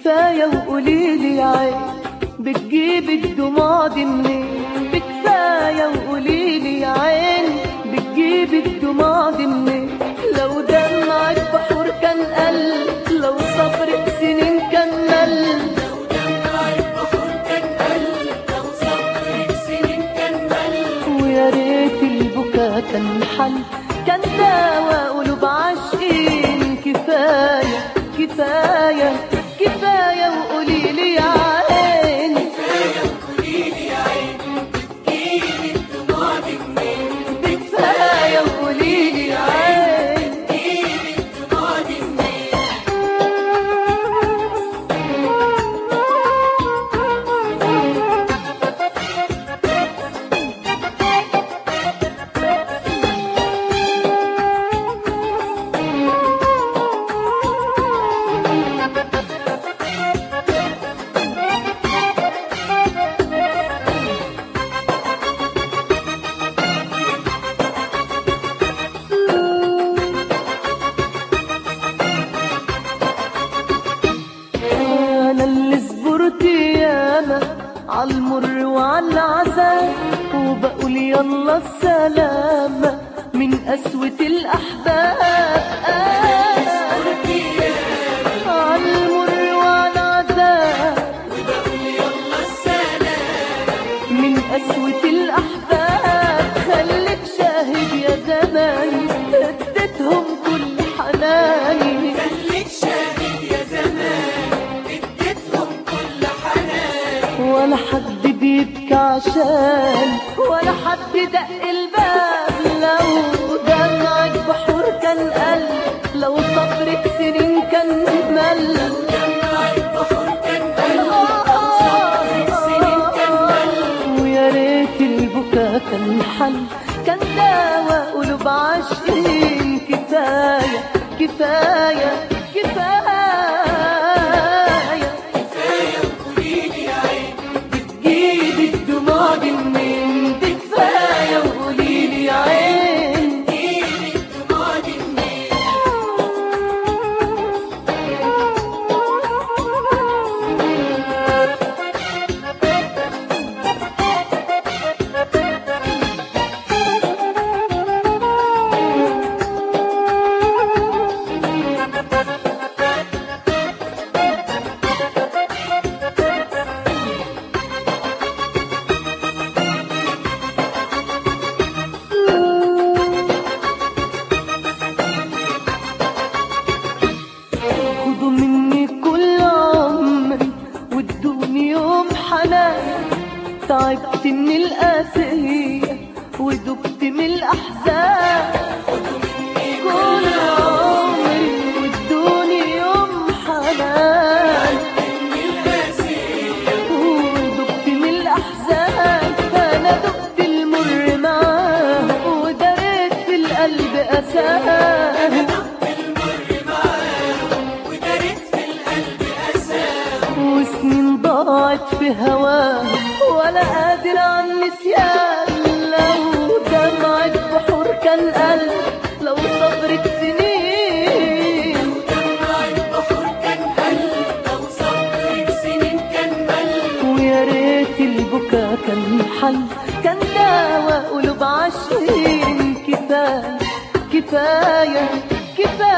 كفاية وقوليلي يا عين بتجيب الدموع دي منين بكفاية وقوليلي يا عين بتجيب الدموع دي منين لو دمعك بحور كان قل لو صبرك سنين كمل ويا ريت البكا كان حل كان دواء قلوب عاشقين كفاية كفاية كفاية وقوليلي يا عين كفاية وقوليلي يا عين انا اللي صبرت ياما عالمر وعالعذاب وبقول يلا السلامة من قسوة الأحباب أنا عالمر وعالعذاب من قسوة الأحباب خليك شاهد يا زماني اديتهم كل حناني ولا حد بيبكي عشان ولا حد دق الباب لو دمعك بحور كان قل لو صبرك سنين كان مل ويا ريت البكا كان حل كان دواء قلوب عاشقين كفاية كفاية كفاية بتجيب الدموع دي منين دي كفاية وقوليلي يا عين خدوا مني كل عمري وادوني يوم حنان تعبت من القاسية ودبت من الأحزان كل عمري وادوني يوم حنان ودبت من الأحزان أنا دقت المر معاه ودريت في القلب أساه وسنين ضاعت في هواه ولا قادر عن نسيان لو دمعت بحور كان قلب لو صبرك سنين ويا ريت البكا كان حل كان دواء قلوب عاشقين كفاية كفاية كفاية